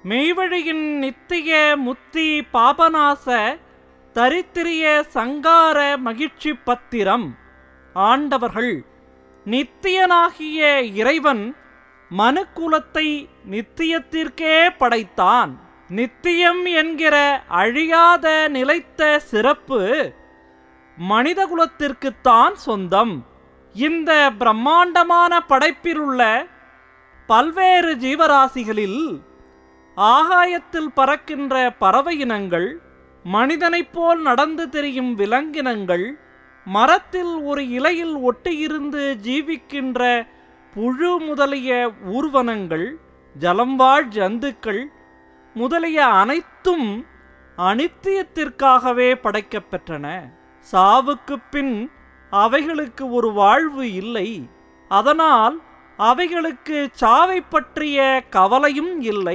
மெய்வழியின் நித்திய முத்தி பாபநாச தரித்திரிய சங்கார மகிழ்ச்சி பத்திரம் ஆண்டவர்கள் நித்தியனாகிய இறைவன் மனுக்குலத்தை நித்தியத்திற்கே படைத்தான் நித்தியம் என்கிற அழியாத நிலைத்த சிறப்பு மனிதகுலத்திற்குத்தான் சொந்தம் இந்த பிரம்மாண்டமான படைப்பிலுள்ள பல்வேறு ஜீவராசிகளில் ஆகாயத்தில் பறக்கின்ற பறவை இனங்கள் மனிதனைப் போல் நடந்து திரியும் விலங்கினங்கள் மரத்தில் ஒரு இலையில் ஒட்டியிருந்து ஜீவிக்கின்ற புழு முதலிய ஊர்வனங்கள் ஜலம்வாழ் ஜந்துக்கள் முதலிய அனைத்தும் அனித்தியத்திற்காகவே படைக்கப்பெற்றன சாவுக்குப் பின் அவைகளுக்கு ஒரு வாழ்வு இல்லை அதனால் அவைகளுக்கு சாவை பற்றிய கவலையும் இல்லை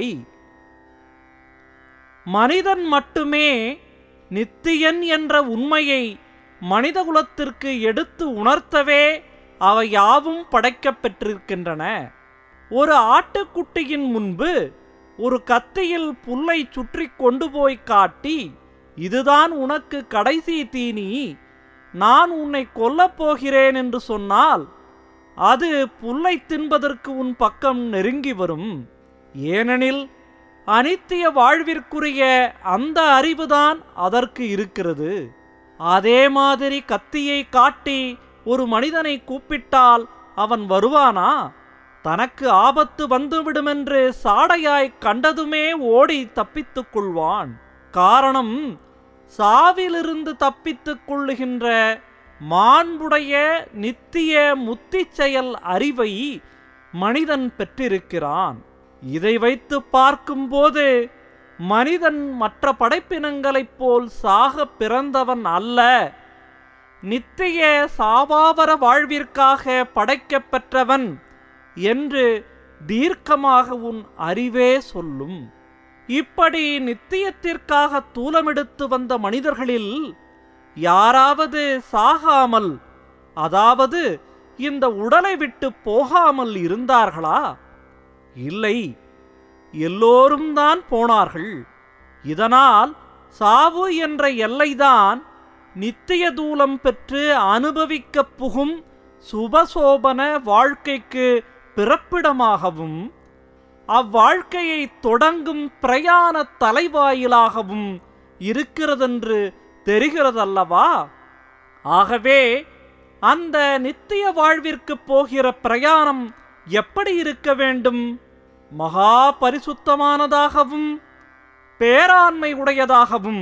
மனிதன் மட்டுமே நித்தியன் என்ற உண்மையை மனிதகுலத்திற்கு எடுத்து உணர்த்தவே அவை யாவும் படைக்கப் பெற்றிருக்கின்றன ஒரு ஆட்டுக்குட்டியின் முன்பு ஒரு கத்தியில் புல்லை சுற்றி கொண்டு போய் காட்டி இதுதான் உனக்கு கடைசி தீனி நான் உன்னை கொல்லப் போகிறேன் என்று சொன்னால் அது புல்லை தின்பதற்கு உன் பக்கம் நெருங்கி வரும் ஏனெனில் அனித்திய வாழ்விற்குரிய அந்த அறிவுதான் அதற்கு இருக்கிறது அதே மாதிரி கத்தியை காட்டி ஒரு மனிதனை கூப்பிட்டால் அவன் வருவானா தனக்கு ஆபத்து வந்துவிடுமென்று சாடையாய் கண்டதுமே ஓடி தப்பித்துக் கொள்வான் காரணம் சாவிலிருந்து தப்பித்துக் கொள்ளுகின்ற மாண்புடைய நித்திய முத்திச் செயல் அறிவை மனிதன் பெற்றிருக்கிறான் இதை வைத்து பார்க்கும்போது மனிதன் மற்ற படைப்பினங்களைப் போல் சாக பிறந்தவன் அல்ல நித்திய சாபாவர வாழ்விற்காக படைக்கப் பெற்றவன் என்று தீர்க்கமாக உன் அறிவே சொல்லும் இப்படி நித்தியத்திற்காக தூலமெடுத்து வந்த மனிதர்களில் யாராவது சாகாமல் அதாவது இந்த உடலை விட்டு போகாமல் இருந்தார்களா இல்லை எல்லோரும் தான் போனார்கள் இதனால் சாவு என்ற எல்லைதான் நித்திய தூலம் பெற்று அனுபவிக்கப் புகும் சுபசோபன வாழ்க்கைக்கு பிறப்பிடமாகவும் அவ்வாழ்க்கையை தொடங்கும் பிரயாண தலைவாயிலாகவும் இருக்கிறதென்று தெரிகிறதல்லவா ஆகவே அந்த நித்திய வாழ்விற்கு போகிற பிரயாணம் எப்படி இருக்க வேண்டும் மகா பரிசுத்தமானதாகவும் பேராண்மை உடையதாகவும்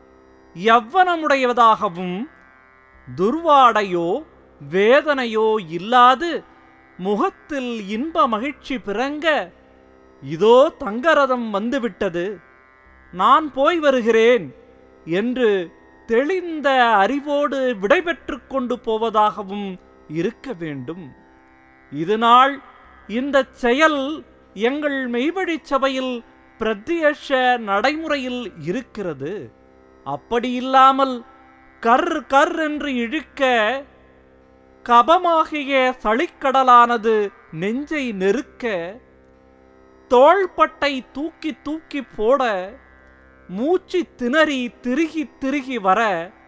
யவ்வனமுடையதாகவும் துர்வாடையோ வேதனையோ இல்லாது முகத்தில் இன்ப மகிழ்ச்சி பிறங்க இதோ தங்கரதம் வந்துவிட்டது நான் போய் வருகிறேன் என்று தெளிந்த அறிவோடு விடைபெற்றுக் கொண்டு போவதாகவும் இருக்க வேண்டும் இதனால் இந்த செயல் எங்கள் மெய்வழிச் சபையில் பிரத்யட்ச நடைமுறையில் இருக்கிறது அப்படி இல்லாமல் கர் கர் என்று இழுக்க கபமாகிய சளிக்கடலானது நெஞ்சை நெருக்க தோள்பட்டை தூக்கி தூக்கி போட மூச்சு திணறி திருகி திருகி வர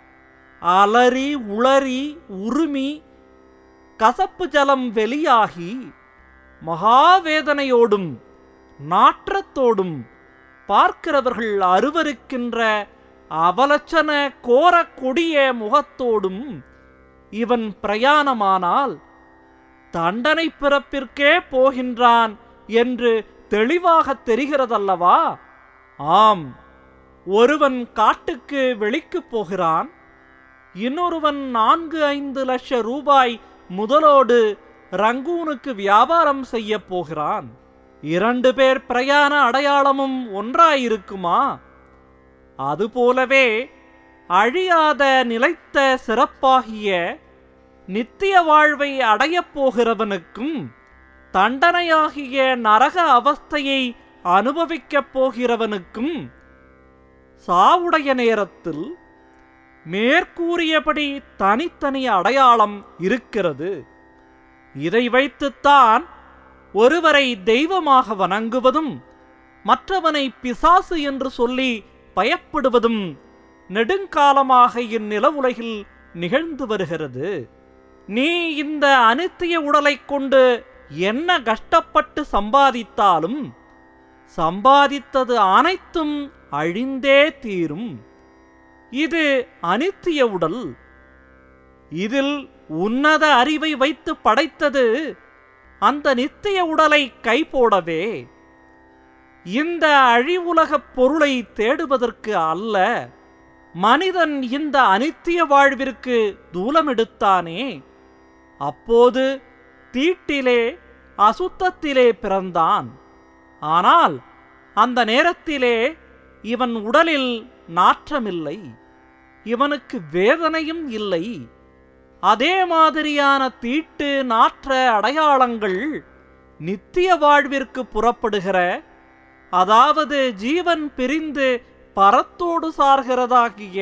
அலறி உளறி உருமி கசப்பு ஜலம் வெளியாகி மகாவேதனையோடும் நாற்றத்தோடும் பார்க்கிறவர்கள் அருவருக்கின்ற அவலட்சண கோர கொடிய முகத்தோடும் இவன் பிரயாணமானால் தண்டனை பிறப்பிற்கே போகின்றான் என்று தெளிவாக தெரிகிறதல்லவா ஆம் ஒருவன் காட்டுக்கு வெளிக்குப் போகிறான் இன்னொருவன் நான்கு ஐந்து லட்ச ரூபாய் முதலோடு ரங்கூனுக்கு வியாபாரம் செய்ய போகிறான் இரண்டு பேர் பிரயாண அடையாளமும் ஒன்றாயிருக்குமா அதுபோலவே அழியாத நிலைத்த சிறப்பாகிய நித்திய வாழ்வை அடையப் போகிறவனுக்கும் தண்டனையாகிய நரக அவஸ்தையை அனுபவிக்கப் போகிறவனுக்கும் சாவுடைய நேரத்தில் மேற்கூறியபடி தனித்தனி அடையாளம் இருக்கிறது இதை வைத்துத்தான் ஒருவரை தெய்வமாக வணங்குவதும் மற்றவனை பிசாசு என்று சொல்லி பயப்படுவதும் நெடுங்காலமாக இந்நில உலகில் நிகழ்ந்து வருகிறது நீ இந்த அனித்திய உடலைக் கொண்டு என்ன கஷ்டப்பட்டு சம்பாதித்தாலும் சம்பாதித்தது அனைத்தும் அழிந்தே தீரும் இது அனித்திய உடல் இதில் உன்னத அறிவை வைத்து படைத்தது அந்த நித்திய உடலை கைபோடவே இந்த அழிவுலகப் பொருளை தேடுவதற்கு அல்ல மனிதன் இந்த அனித்திய வாழ்விற்கு தூலமெடுத்தானே அப்போது தீட்டிலே அசுத்தத்திலே பிறந்தான் ஆனால் அந்த நேரத்திலே இவன் உடலில் நாற்றமில்லை இவனுக்கு வேதனையும் இல்லை அதே மாதிரியான தீட்டு நாற்ற அடையாளங்கள் நித்திய வாழ்விற்கு புறப்படுகிற அதாவது ஜீவன் பிரிந்து பரத்தோடு சார்கிறதாகிய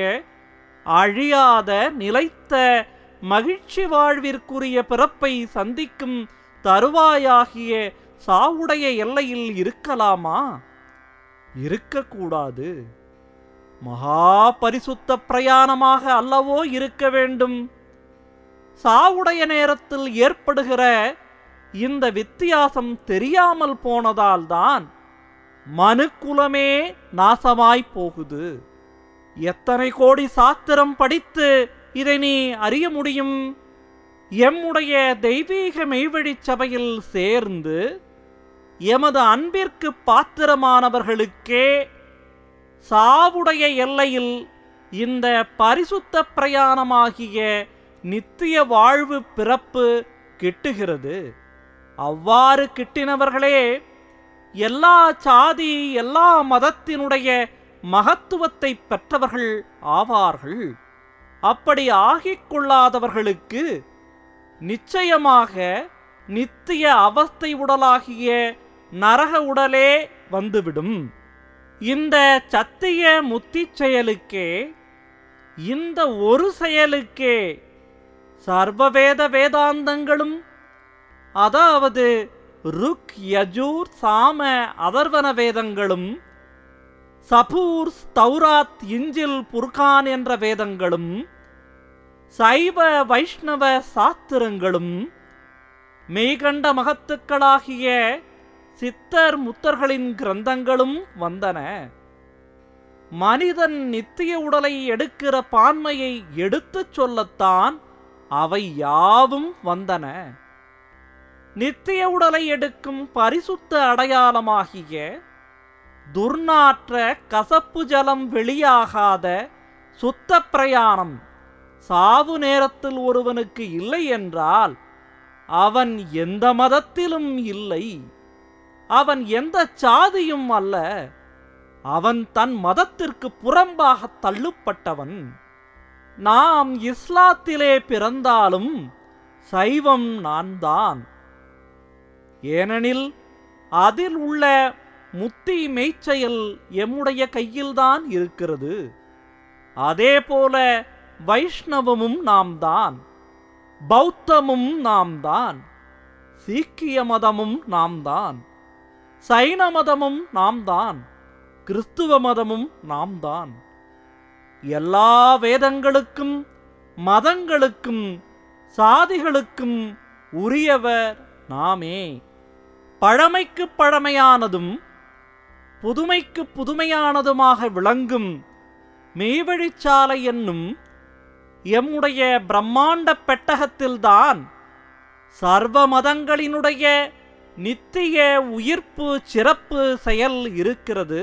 அழியாத நிலைத்த மகிழ்ச்சி வாழ்விற்குரிய பிறப்பை சந்திக்கும் தருவாயாகிய சாவுடைய எல்லையில் இருக்கலாமா இருக்கக்கூடாது மகா பரிசுத்த பிரயாணமாக அல்லவோ இருக்க வேண்டும் சாவுடைய நேரத்தில் ஏற்படுகிற இந்த வித்தியாசம் தெரியாமல் போனதால்தான் மனுக்குலமே நாசமாய்ப் போகுது எத்தனை கோடி சாத்திரம் படித்து இதை நீ அறிய முடியும் எம்முடைய தெய்வீக மெய்வழிச் சபையில் சேர்ந்து எமது அன்பிற்கு பாத்திரமானவர்களுக்கே சாவுடைய எல்லையில் இந்த பரிசுத்த பிரயாணமாகிய நித்திய வாழ்வு பிறப்பு கிட்டுகிறது அவ்வாறு கிட்டினவர்களே எல்லா சாதி எல்லா மதத்தினுடைய மகத்துவத்தை பெற்றவர்கள் ஆவார்கள் அப்படி ஆகிக் கொள்ளாதவர்களுக்கு நிச்சயமாக நித்திய அவஸ்தை உடலாகிய நரக உடலே வந்துவிடும் இந்த சத்திய முத்திச் செயலுக்கே இந்த ஒரு செயலுக்கே சர்வவேத வேதாந்தங்களும் அதாவது ருக் யஜூர் சாம அதர்வன வேதங்களும் சபூர் தௌராத் இஞ்சில் புர்கான் என்ற வேதங்களும் சைவ வைஷ்ணவ சாத்திரங்களும் மெய்கண்ட மகத்துக்களாகிய சித்தர் முத்தர்களின் கிரந்தங்களும் வந்தன மனிதன் நித்திய உடலை எடுக்கிற பான்மையை எடுத்துச் சொல்லத்தான் அவை யாவும் வந்தன நித்திய உடலை எடுக்கும் பரிசுத்த அடையாளமாகிய துர்நாற்ற கசப்பு ஜலம் வெளியாகாத சுத்த பிரயாணம் சாவு நேரத்தில் ஒருவனுக்கு இல்லை என்றால் அவன் எந்த மதத்திலும் இல்லை அவன் எந்த சாதியும் அல்ல அவன் தன் மதத்திற்கு புறம்பாக தள்ளுப்பட்டவன் நாம் இஸ்லாத்திலே பிறந்தாலும் சைவம் நான்தான் ஏனெனில் அதில் உள்ள முத்தி மெய்ச்செயல் எம்முடைய கையில்தான் இருக்கிறது அதேபோல வைஷ்ணவமும் நாம்தான் பௌத்தமும் நாம்தான் சீக்கிய மதமும் நாம்தான் சைன மதமும் நாம்தான் கிறிஸ்துவ மதமும் நாம்தான் எல்லா வேதங்களுக்கும் மதங்களுக்கும் சாதிகளுக்கும் உரியவர் நாமே பழமைக்கு பழமையானதும் புதுமைக்கு புதுமையானதுமாக விளங்கும் மெய்வழிச்சாலை என்னும் எம்முடைய பிரம்மாண்ட பெட்டகத்தில்தான் சர்வ மதங்களினுடைய நித்திய உயிர்ப்பு சிறப்பு செயல் இருக்கிறது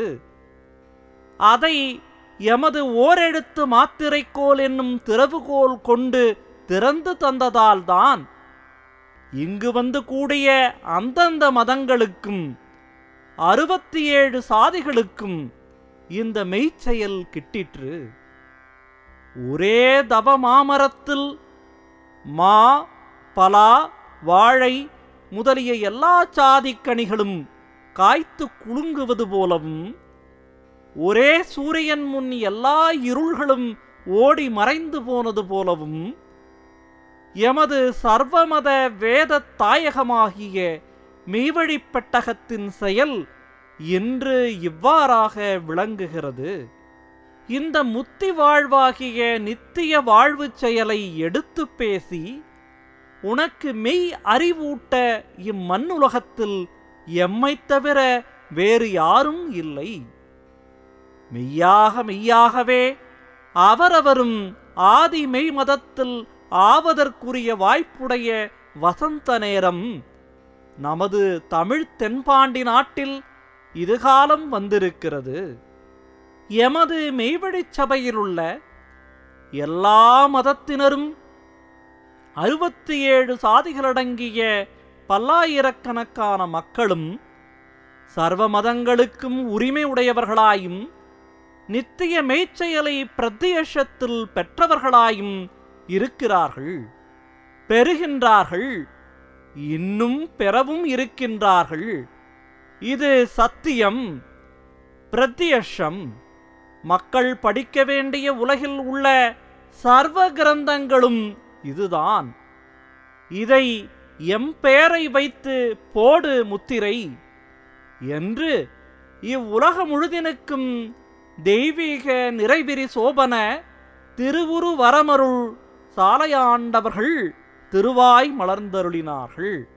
அதை எமது ஓரெழுத்து மாத்திரைக்கோல் என்னும் திறவுகோல் கொண்டு திறந்து தந்ததால்தான் இங்கு வந்து கூடிய அந்தந்த மதங்களுக்கும் அறுபத்தி ஏழு சாதிகளுக்கும் இந்த மெய்ச்செயல் கிட்டிற்று ஒரே தவ மாமரத்தில் மா பலா வாழை முதலிய எல்லா சாதிக்கனிகளும் காய்த்து குலுங்குவது போலவும் ஒரே சூரியன் முன் எல்லா இருள்களும் ஓடி மறைந்து போனது போலவும் எமது சர்வமத வேத தாயகமாகிய மெய்வழிப் பெட்டகத்தின் செயல் இன்று இவ்வாறாக விளங்குகிறது இந்த முத்தி வாழ்வாகிய நித்திய வாழ்வுச் செயலை எடுத்துப் பேசி உனக்கு மெய் அறிவூட்ட இம்மண்ணுலகத்தில் எம்மைத் தவிர வேறு யாரும் இல்லை மெய்யாக மெய்யாகவே அவரவரும் ஆதி மெய் மதத்தில் ஆவதற்குரிய வாய்ப்புடைய வசந்த நேரம் நமது தமிழ் தென்பாண்டி நாட்டில் இதுகாலம் வந்திருக்கிறது எமது மெய்வழிச் சபையிலுள்ள எல்லா மதத்தினரும் அறுபத்தி ஏழு சாதிகளடங்கிய பல்லாயிரக்கணக்கான மக்களும் சர்வ மதங்களுக்கும் உரிமை உடையவர்களாயும் நித்திய மெய்ச்செயலை பிரத்யட்சத்தில் பெற்றவர்களாயும் இருக்கிறார்கள் பெறுகின்றார்கள் இன்னும் பெறவும் இருக்கின்றார்கள் இது சத்தியம் பிரத்யட்சம் மக்கள் படிக்க வேண்டிய உலகில் உள்ள சர்வ கிரந்தங்களும் இதுதான் இதை எம் பெயரை வைத்து போடு முத்திரை என்று இவ்வுலக முழுதினுக்கும் தெய்வீக நிறைவிரி சோபன திருவுரு வரமருள் சாலையாண்டவர்கள் திருவாய் மலர்ந்தருளினார்கள்